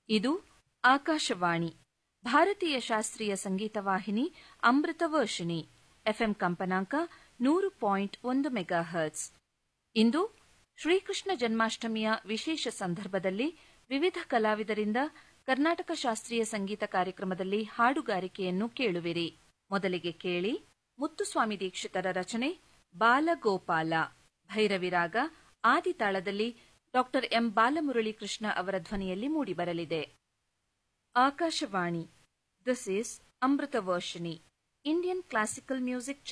ಇದು ಆಕಾಶವಾಣಿ ಭಾರತೀಯ ಶಾಸ್ತ್ರೀಯ ಸಂಗೀತ ವಾಹಿನಿ ಅಮೃತ ವರ್ಷಿಣಿ ಎಫ್ಎಂ ಕಂಪನಾಂಕ ನೂರು ಪಾಯಿಂಟ್ ಒಂದು ಮೆಗಾ ಹರ್ಟ್ಸ್ ಇಂದು ಶ್ರೀಕೃಷ್ಣ ಜನ್ಮಾಷ್ಟಮಿಯ ವಿಶೇಷ ಸಂದರ್ಭದಲ್ಲಿ ವಿವಿಧ ಕಲಾವಿದರಿಂದ ಕರ್ನಾಟಕ ಶಾಸ್ತ್ರೀಯ ಸಂಗೀತ ಕಾರ್ಯಕ್ರಮದಲ್ಲಿ ಹಾಡುಗಾರಿಕೆಯನ್ನು ಕೇಳುವಿರಿ ಮೊದಲಿಗೆ ಕೇಳಿ ಮುತ್ತುಸ್ವಾಮಿ ದೀಕ್ಷಿತರ ರಚನೆ ಬಾಲಗೋಪಾಲ ಭೈರವಿರಾಗ ಆದಿತಾಳದಲ್ಲಿ ಡಾಕ್ಟರ್ ಎಂ ಬಾಲಮುರಳಿ ಕೃಷ್ಣ ಅವರ ಧ್ವನಿಯಲ್ಲಿ ಮೂಡಿಬರಲಿದೆ Akashvani this is Amrutha Varshini Indian classical music